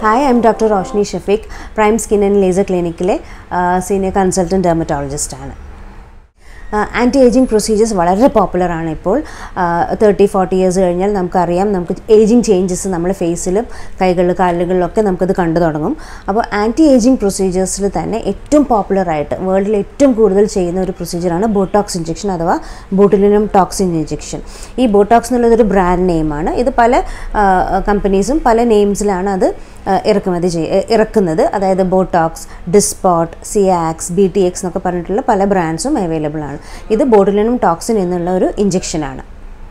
hi I'm doctor Roshni Shafeeq Prime Skin and Laser ക്ലിനിക്കിലെ senior consultant dermatologist ആണ് anti ageing procedures വളരെ പോപ്പുലറാണ് ഇപ്പോൾ തേർട്ടി ഫോർട്ടി ഇയേഴ്സ് കഴിഞ്ഞാൽ നമുക്കറിയാം നമുക്ക് ഏജിങ് ചേഞ്ചസ് നമ്മുടെ ഫേസിലും കൈകളിൽ കാലുകളിലൊക്കെ നമുക്കത് കണ്ടു തുടങ്ങും അപ്പോൾ ആൻറ്റി ഏജിങ് പ്രൊസീജിയേഴ്സിൽ തന്നെ ഏറ്റവും പോപ്പുലറായിട്ട് വേൾഡിൽ ഏറ്റവും കൂടുതൽ ചെയ്യുന്ന ഒരു പ്രൊസീജിയറാണ് ബോട്ടോക്സ് ഇഞ്ചെക്ഷൻ അഥവാ ബോട്ടിലിനം ടോക്സിൻ ഇഞ്ചെക്ഷൻ ഈ ബോട്ടോക്സ് എന്നുള്ളതൊരു ബ്രാൻഡ് നെയിമാണ് ഇത് പല കമ്പനീസും പല നെയിംസിലാണ് അത് ഇറക്കുമതി ചെയ്യ ഇറക്കുന്നത് അതായത് ബോട്ടോക്സ് ഡിസ്പോട്ട് സിയാക്സ് ബി ടി എക്സ് എന്നൊക്കെ പറഞ്ഞിട്ടുള്ള പല ബ്രാൻഡ്സും അവൈലബിൾ ആണ് ഇത് ബോട്ടിലിനം ടോക്സിൻ എന്നുള്ള ഒരു ഇഞ്ചെക്ഷനാണ്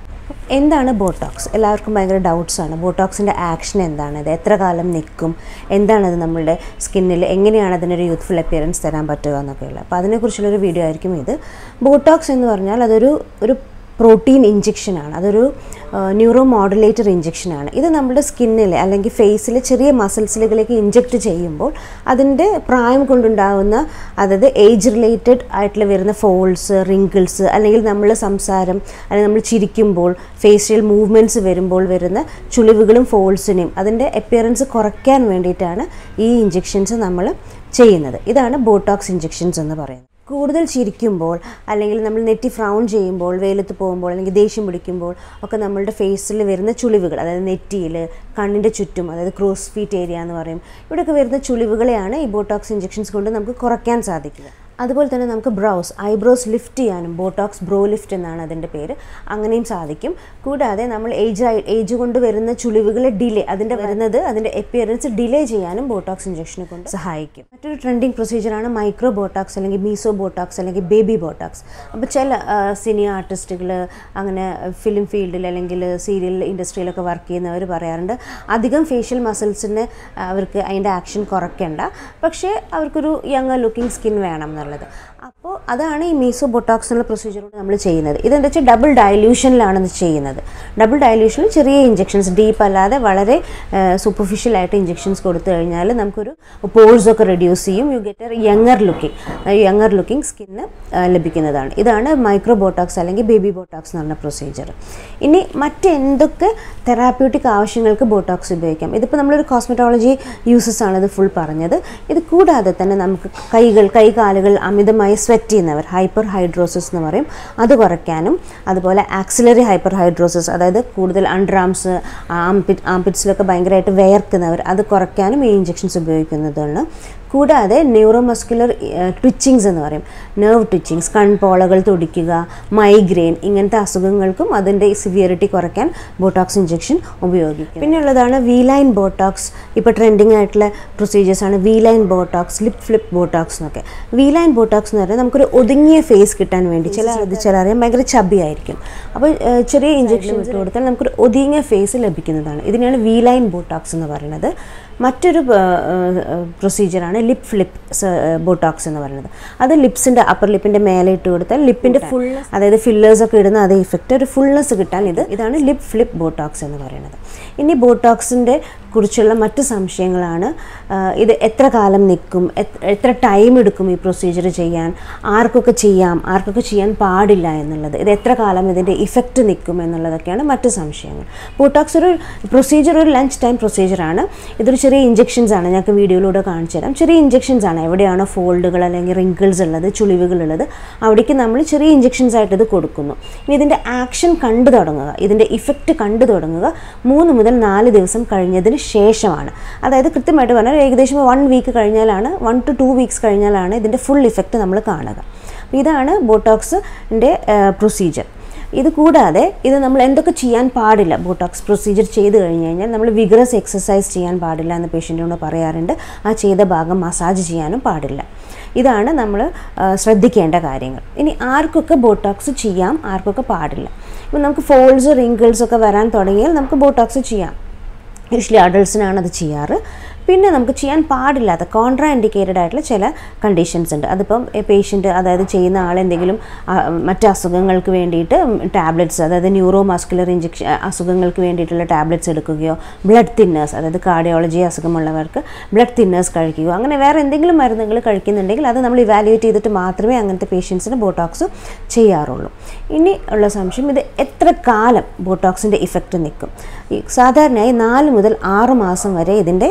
എന്താണ് ബോട്ടോക്സ് എല്ലാവർക്കും ഭയങ്കര ഡൗട്ട്സ് ആണ് ബോട്ടോക്സിൻ്റെ ആക്ഷൻ എന്താണ് ഇത് എത്ര കാലം നിൽക്കും എന്താണത് നമ്മളുടെ സ്കിന്നിൽ എങ്ങനെയാണ് അതിനൊരു യൂത്ത്ഫുൾ അപ്പിയറൻസ് തരാൻ പറ്റുക എന്നൊക്കെയുള്ളത് അപ്പോൾ അതിനെക്കുറിച്ചുള്ളൊരു വീഡിയോ ആയിരിക്കും ഇത് ബോട്ടോക്സ് എന്ന് പറഞ്ഞാൽ അതൊരു ഒരു പ്രോട്ടീൻ ഇഞ്ചെക്ഷനാണ് അതൊരു ന്യൂറോ മോഡുലേറ്റർ ഇഞ്ചെക്ഷനാണ് ഇത് നമ്മുടെ സ്കിന്നിൽ അല്ലെങ്കിൽ ഫേസിൽ ചെറിയ മസിൽസിലേക്ക് ഇഞ്ചെക്റ്റ് ചെയ്യുമ്പോൾ അതിൻ്റെ പ്രായം കൊണ്ടുണ്ടാകുന്ന അതായത് ഏജ് റിലേറ്റഡ് ആയിട്ടുള്ള വരുന്ന ഫോൾസ് റിങ്കിൾസ് അല്ലെങ്കിൽ നമ്മൾ സംസാരം അല്ലെങ്കിൽ നമ്മൾ ചിരിക്കുമ്പോൾ ഫേഷ്യൽ മൂവ്മെൻറ്റ്സ് വരുമ്പോൾ വരുന്ന ചുളിവുകളും ഫോൾസിനെയും അതിൻ്റെ അപ്പിയറൻസ് കുറയ്ക്കാൻ വേണ്ടിയിട്ടാണ് ഈ ഇഞ്ചെക്ഷൻസ് നമ്മൾ ചെയ്യുന്നത് ഇതാണ് ബോട്ടോക്സ് ഇഞ്ചെക്ഷൻസ് എന്ന് പറയുന്നത് കൂടുതൽ ചിരിക്കുമ്പോൾ അല്ലെങ്കിൽ നമ്മൾ നെറ്റി ഫ്രൗൺ ചെയ്യുമ്പോൾ വെയിലത്ത് പോകുമ്പോൾ അല്ലെങ്കിൽ ദേഷ്യം പിടിക്കുമ്പോൾ ഒക്കെ നമ്മളുടെ ഫേസിൽ വരുന്ന ചുളിവുകൾ അതായത് നെറ്റിയിൽ കണ്ണിൻ്റെ ചുറ്റും അതായത് ക്രോസ് ഫീറ്റ് ഏരിയ എന്ന് പറയും ഇവിടെയൊക്കെ വരുന്ന ചുളിവുകളെയാണ് ഈ ബോട്ടോക്സ് ഇഞ്ചെക്ഷൻസ് കൊണ്ട് നമുക്ക് കുറയ്ക്കാൻ സാധിക്കുക അതുപോലെ തന്നെ നമുക്ക് ബ്രൗസ് ഐബ്രോസ് ലിഫ്റ്റ് ചെയ്യാനും ബോട്ടോക്സ് ബ്രോ ലിഫ്റ്റ് എന്നാണ് അതിൻ്റെ പേര് അങ്ങനെയും സാധിക്കും കൂടാതെ നമ്മൾ ഏജ് ഏജ് കൊണ്ട് വരുന്ന ചുളിവുകളെ ഡിലേ അതിൻ്റെ വരുന്നത് അതിൻ്റെ എപ്പിയറൻസ് ഡിലേ ചെയ്യാനും ബോട്ടോക്സ് ഇഞ്ചെക്ഷനെ കൊണ്ട് സഹായിക്കും മറ്റൊരു ട്രെൻഡിങ് പ്രൊസീജിയറാണ് മൈക്രോ ബോട്ടോക്സ് അല്ലെങ്കിൽ മീസോ ബോട്ടോക്സ് അല്ലെങ്കിൽ ബേബി ബോട്ടോക്സ് അപ്പോൾ ചില സിനി ആർട്ടിസ്റ്റുകൾ അങ്ങനെ ഫിലിം ഫീൽഡിൽ അല്ലെങ്കിൽ സീരിയൽ ഇൻഡസ്ട്രിയിലൊക്കെ വർക്ക് ചെയ്യുന്നവർ പറയാറുണ്ട് അധികം ഫേഷ്യൽ മസിൽസിന് അവർക്ക് അതിൻ്റെ ആക്ഷൻ കുറയ്ക്കേണ്ട പക്ഷേ അവർക്കൊരു യങ്ങർ ലുക്കിംഗ് സ്കിൻ വേണം എന്നുള്ളത് അപ്പോൾ അതാണ് ഈ മീസോ ബൊട്ടോക്സ് എന്നുള്ള പ്രൊസീജിയർ കൊണ്ട് നമ്മൾ ചെയ്യുന്നത് ഇതെന്താ വെച്ചാൽ ഡബിൾ ഡയല്യൂഷനിലാണ് ഇത് ചെയ്യുന്നത് ഡബിൾ ഡയല്യൂഷനിൽ ചെറിയ ഇഞ്ചെക്ഷൻസ് ഡീപ്പ് അല്ലാതെ വളരെ സൂപ്പർഫിഷ്യൽ ആയിട്ട് ഇഞ്ചെക്ഷൻസ് കൊടുത്തു കഴിഞ്ഞാൽ നമുക്കൊരു പോഴ്സ് ഒക്കെ റെഡ്യൂസ് ചെയ്യും you get a younger looking younger looking skin ലഭിക്കുന്നതാണ് ഇതാണ് മൈക്രോ ബോട്ടോക്സ് അല്ലെങ്കിൽ ബേബി ബോട്ടോക്സ് എന്ന് പറഞ്ഞ പ്രൊസീജിയർ ഇനി മറ്റെന്തൊക്കെ തെറാപ്യൂട്ടിക് ആവശ്യങ്ങൾക്ക് ബോട്ടോക്സ് ഉപയോഗിക്കാം ഇതിപ്പോൾ നമ്മളൊരു കോസ്മെറ്റോളജി യൂസസ് ആണ് ഇത് ഫുൾ പറഞ്ഞത് ഇത് കൂടാതെ തന്നെ നമുക്ക് കൈകൾ കൈകാലുകൾ അമിതമായി സ്വെറ്റ് ചെയ്യുന്നവർ ഹൈപ്പർ ഹൈഡ്രോസിസ് എന്ന് പറയും അത് കുറയ്ക്കാനും അതുപോലെ ആക്സിലറി ഹൈപ്പർ ഹൈഡ്രോസിസ് അതായത് കൂടുതൽ അണ്ടർആംസ് ആംപിറ്റ് ആംപിറ്റ്സിലൊക്കെ ഭയങ്കരമായിട്ട് വേർക്കുന്നവർ അത് കുറയ്ക്കാനും ഈ ഇഞ്ചെക്ഷൻസ് ഉപയോഗിക്കുന്നതാണ് കൂടാതെ ന്യൂറോമസ്കുലർ ട്വിച്ചിങ്സ് എന്ന് പറയും നെർവ് ട്വിച്ചിങ്സ് കൺപോളകൾ തുടിക്കുക മൈഗ്രെയിൻ ഇങ്ങനത്തെ അസുഖങ്ങൾക്കും അതിൻ്റെ സിവിയറിറ്റി കുറയ്ക്കാൻ ബോട്ടോക്സ് ഇഞ്ചെക്ഷൻ ഉപയോഗിക്കും പിന്നെയുള്ളതാണ് വി ലൈൻ ബോട്ടോക്സ് ഇപ്പോൾ ട്രെൻഡിങ് ആയിട്ടുള്ള പ്രൊസീജിയേഴ്സാണ് V line Botox lip flip Botox എന്നൊക്കെ വി ലൈൻ ബോട്ടോക്സ് എന്ന് പറയുന്നത് നമുക്കൊരു ഒതുങ്ങിയ ഫേസ് കിട്ടാൻ വേണ്ടി ചില അത് ചില അറിയാം ഭയങ്കര ചബി ആയിരിക്കും അപ്പോൾ ചെറിയ ഇഞ്ചെക്ഷൻ ഇട്ട് കൊടുത്താൽ നമുക്കൊരു ഒതുങ്ങിയ ഫേസ് ലഭിക്കുന്നതാണ് ഇതിനെയാണ് വി ലൈൻ ബോട്ടോക്സ് എന്ന് പറയുന്നത് മറ്റൊരു പ്രൊസീജിയറാണ് ലിപ് ഫ്ലിപ്പ് ബോട്ടോക്സ് എന്ന് പറയുന്നത് അത് ലിപ്സിൻ്റെ അപ്പർ ലിപ്പിൻ്റെ മേലെ ഇട്ട് കൊടുത്താൽ ലിപ്പിൻ്റെ ഫുൾ അതായത് ഫില്ലേഴ്സൊക്കെ ഇടുന്ന അതേ ഇഫക്റ്റ് ഒരു ഫുൾനെസ് കിട്ടാൻ ഇത് ഇതാണ് ലിപ് ഫ്ലിപ്പ് ബോട്ടോക്സ് എന്ന് പറയുന്നത് ഇനി ബോട്ടോക്സിൻ്റെ കുറിച്ചുള്ള മറ്റു സംശയങ്ങളാണ് ഇത് എത്ര കാലം നിൽക്കും എത്ര ടൈം എടുക്കും ഈ പ്രൊസീജിയർ ചെയ്യാൻ ആർക്കൊക്കെ ചെയ്യാം ആർക്കൊക്കെ ചെയ്യാൻ പാടില്ല എന്നുള്ളത് ഇത് എത്ര കാലം ഇതിൻ്റെ ഇഫക്റ്റ് നിൽക്കും എന്നുള്ളതൊക്കെയാണ് മറ്റു സംശയങ്ങൾ ബോട്ടോക്സ് ഒരു പ്രൊസീജിയർ ഒരു ലഞ്ച് ടൈം പ്രൊസീജിയറാണ് ഇതൊരു ചെറിയ ഇഞ്ചെക്ഷൻസ് ആണ് ഞങ്ങൾക്ക് വീഡിയോയിലൂടെ കാണിച്ചു തരാം ചെറിയ ഇഞ്ചെക്ഷൻസ് ആണ് എവിടെയാണോ ഫോൾഡുകൾ അല്ലെങ്കിൽ റിങ്കിൾസ് ഉള്ളത് ചുളിവുകൾ ഉള്ളത് അവിടേക്ക് നമ്മൾ ചെറിയ ഇഞ്ചെക്ഷൻസ് ആയിട്ട് ഇത് കൊടുക്കുന്നു ഇനി ഇതിൻ്റെ ആക്ഷൻ കണ്ടു തുടങ്ങുക ഇതിൻ്റെ ഇഫക്റ്റ് കണ്ടു തുടങ്ങുക മൂന്ന് മുതൽ നാല് ദിവസം കഴിഞ്ഞതിന് ശേഷമാണ് അതായത് കൃത്യമായിട്ട് പറഞ്ഞാൽ ഏകദേശം വൺ വീക്ക് കഴിഞ്ഞാലാണ് വൺ ടു ടു വീക്സ് കഴിഞ്ഞാലാണ് ഇതിൻ്റെ ഫുൾ ഇഫക്റ്റ് നമ്മൾ കാണുക ഇതാണ് ബോട്ടോക്സിൻ്റെ പ്രൊസീജിയർ ഇത് കൂടാതെ ഇത് നമ്മൾ എന്തൊക്കെ ചെയ്യാൻ പാടില്ല ബോട്ടോക്സ് പ്രൊസീജിയർ ചെയ്ത് കഴിഞ്ഞ് കഴിഞ്ഞാൽ നമ്മൾ വിഗ്രസ് എക്സസൈസ് ചെയ്യാൻ പാടില്ല എന്ന് പേഷ്യൻറ്റിനോട് പറയാറുണ്ട് ആ ചെയ്ത ഭാഗം മസാജ് ചെയ്യാനും പാടില്ല ഇതാണ് നമ്മൾ ശ്രദ്ധിക്കേണ്ട കാര്യങ്ങൾ ഇനി ആർക്കൊക്കെ ബോട്ടോക്സ് ചെയ്യാം ആർക്കൊക്കെ പാടില്ല ഇപ്പം നമുക്ക് ഫോൾസ് റിങ്കിൾസ് ഒക്കെ വരാൻ തുടങ്ങിയാൽ നമുക്ക് ബോട്ടോക്സ് ചെയ്യാം യൂഷ്വലി അഡൾട്ട്സിനാണ് അത് ചെയ്യാറ് പിന്നെ നമുക്ക് ചെയ്യാൻ പാടില്ലാത്ത കോൺട്രാ ഇൻഡിക്കേറ്റഡ് ആയിട്ടുള്ള ചില കണ്ടീഷൻസ് ഉണ്ട് അതിപ്പം പേഷ്യൻ്റ് അതായത് ചെയ്യുന്ന ആൾ എന്തെങ്കിലും മറ്റ് അസുഖങ്ങൾക്ക് വേണ്ടിയിട്ട് ടാബ്ലറ്റ്സ് അതായത് ന്യൂറോ മസ്കുലർ ഇഞ്ചക്ഷൻ അസുഖങ്ങൾക്ക് വേണ്ടിയിട്ടുള്ള ടാബ്ലറ്റ്സ് എടുക്കുകയോ ബ്ലഡ് തിന്നേഴ്സ് അതായത് കാർഡിയോളജി അസുഖമുള്ളവർക്ക് ബ്ലഡ് തിന്നേഴ്സ് കഴിക്കുകയോ അങ്ങനെ വേറെ എന്തെങ്കിലും മരുന്നുകൾ കഴിക്കുന്നുണ്ടെങ്കിൽ അത് നമ്മൾ ഇവാലുവേറ്റ് ചെയ്തിട്ട് മാത്രമേ അങ്ങനത്തെ പേഷ്യൻസിന് ബോട്ടോക്സ് ചെയ്യാറുള്ളൂ ഇനി ഉള്ള സംശയം ഇത് എത്ര കാലം ബോട്ടോക്സിൻ്റെ ഇഫക്റ്റ് നിൽക്കും സാധാരണയായി നാല് മുതൽ ആറ് മാസം വരെ ഇതിൻ്റെ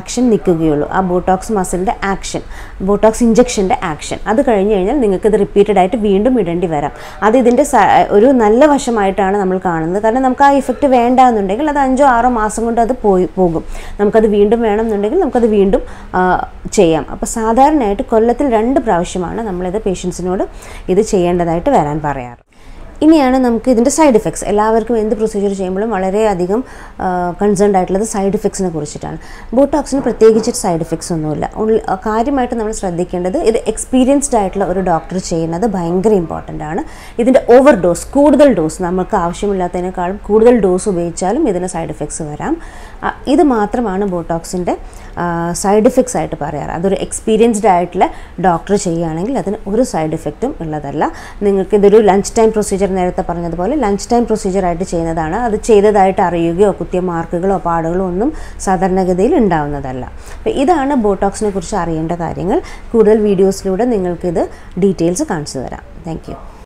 ആക്ഷൻ നിൽക്കുകയുള്ളൂ ആ ബോട്ടോക്സ് മസിലിൻ്റെ ആക്ഷൻ ബോട്ടോക്സ് ഇഞ്ചക്ഷൻ്റെ ആക്ഷൻ അത് കഴിഞ്ഞ് കഴിഞ്ഞാൽ നിങ്ങൾക്ക് ഇത് റിപ്പീറ്റഡ് ആയിട്ട് വീണ്ടും ഇടേണ്ടി വരാം അത് ഇതിൻ്റെ സ- ഒരു നല്ല വശമായിട്ടാണ് നമ്മൾ കാണുന്നത് കാരണം നമുക്ക് ആ ഇഫക്റ്റ് വേണ്ട എന്നുണ്ടെങ്കിൽ അത് അഞ്ചോ ആറോ മാസം കൊണ്ട് അത് പോയി പോകും നമുക്കത് വീണ്ടും വേണം എന്നുണ്ടെങ്കിൽ നമുക്കത് വീണ്ടും ആ, ചെയ്യാം അപ്പോൾ സാധാരണയായിട്ട് കൊല്ലത്തിൽ രണ്ട് പ്രാവശ്യമാണ് നമ്മളിത് പേഷ്യൻസിനോട് ഇത് ചെയ്യേണ്ടതായിട്ട് വരാൻ പറയാറ് ഇനിയാണ് നമുക്ക് ഇതിൻ്റെ സൈഡ് ഇഫക്ട്സ് എല്ലാവർക്കും എന്ത് പ്രൊസീജിയർ ചെയ്യുമ്പോഴും വളരെയധികം കൺസേൺഡ് ആയിട്ടുള്ളത് സൈഡ് ഇഫക്ട്സിനെ കുറിച്ചിട്ടാണ് ബോട്ടോക്സിന് പ്രത്യേകിച്ച് സൈഡ് ഇഫക്ട്സ് ഒന്നുമില്ല ഉള്ള- ആ, കാര്യമായിട്ട് നമ്മൾ ശ്രദ്ധിക്കേണ്ടത് ഇത് എക്സ്പീരിയൻസ്ഡ് ആയിട്ടുള്ള ഒരു ഡോക്ടർ ചെയ്യുന്നത് ഭയങ്കര ഇമ്പോർട്ടൻ്റ് ആണ് ഇതിൻ്റെ ഓവർ ഡോസ് കൂടുതൽ ഡോസ് നമുക്ക് ആവശ്യമില്ലാത്തതിനേക്കാളും കൂടുതൽ ഡോസ് ഉപയോഗിച്ചാലും ഇതിന് സൈഡ് ഇഫക്ട്സ് വരാം ആ, ഇത് മാത്രമാണ് ബോട്ടോക്സിൻ്റെ സൈഡ് ഇഫക്ട്സ് ആയിട്ട് പറയാറ് അതൊരു എക്സ്പീരിയൻസ്ഡ് ആയിട്ടുള്ള ഡോക്ടർ ചെയ്യുകയാണെങ്കിൽ അതിന് ഒരു സൈഡ് ഇഫക്റ്റും ഉള്ളതല്ല നിങ്ങൾക്ക് ഇതൊരു ലഞ്ച് ടൈം പ്രൊസീജിയർ നേരത്തെ പറഞ്ഞതുപോലെ ലഞ്ച് ടൈം പ്രൊസീജിയർ ആയിട്ട് ചെയ്യുന്നതാണ് അത് ചെയ്തതായിട്ട് അറിയുകയോ കുത്തിയ മാർക്കുകളോ പാടുകളോ ഒന്നും സാധാരണഗതിയിൽ ഉണ്ടാവുന്നതല്ല അപ്പോൾ ഇതാണ് ബോട്ടോക്സിനെ കുറിച്ച് അറിയേണ്ട കാര്യങ്ങൾ കൂടുതൽ വീഡിയോസിലൂടെ നിങ്ങൾക്കിത് ഡീറ്റെയിൽസ് കാണിച്ചു തരാം താങ്ക് യു